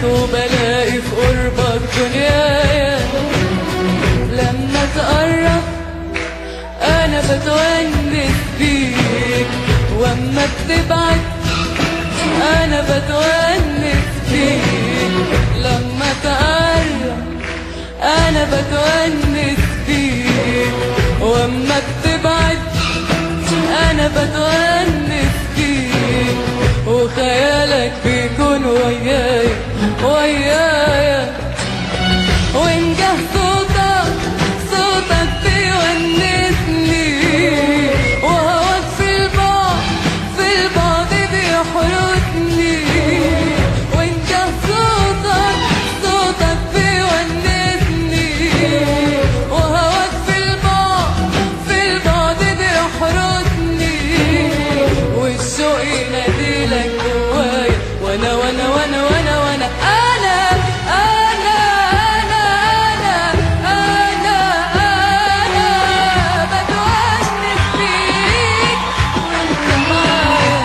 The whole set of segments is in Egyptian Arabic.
وبلاقي في قربك دنيايا لما تقرب انا بتونس بيك واما بتبعد انا بتونس بيك لما تقرب انا بتونس بيك واما بتبعد انا بتونس بيك وخيالك بيكون وياي وياي وإن جه صوتك صوتك بيونسني وهواك في البعد في البعد بيحرسني وإن جه صوتك صوتك بيونسني وهواك في البعد في البعد بيحرسني والشوق يناديلك جوايا وانا وانا وانا وانا وانا انا انا انا انا انا انا بتونس بيك وانت معايا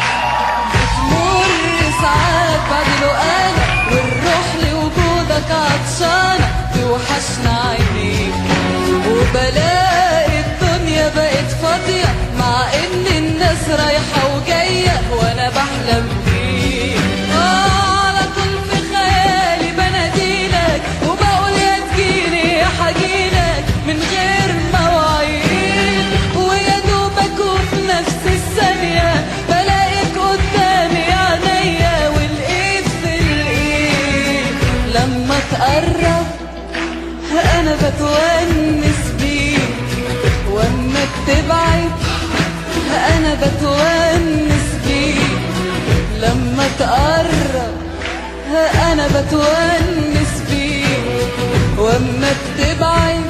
بتمر ساعات بعد لقانا والروح لوجودك عطشانة توحشنا عينيك وبلاقي الدنيا بقت فاضية مع ان الناس رايحة وجاية وانا بحلم بيك آه على طول في خيالي بناديلك وبقول يا تجيني يا حجيلك من غير مواعيد ويا دوبك وفي نفس الثانية بلاقيك قدامي عينيا والايد في الايد لما تقرب انا بتونس بيك واما بتبعد انا بتونس بيك لما تقرب انا بتونس بيك واما بتبعد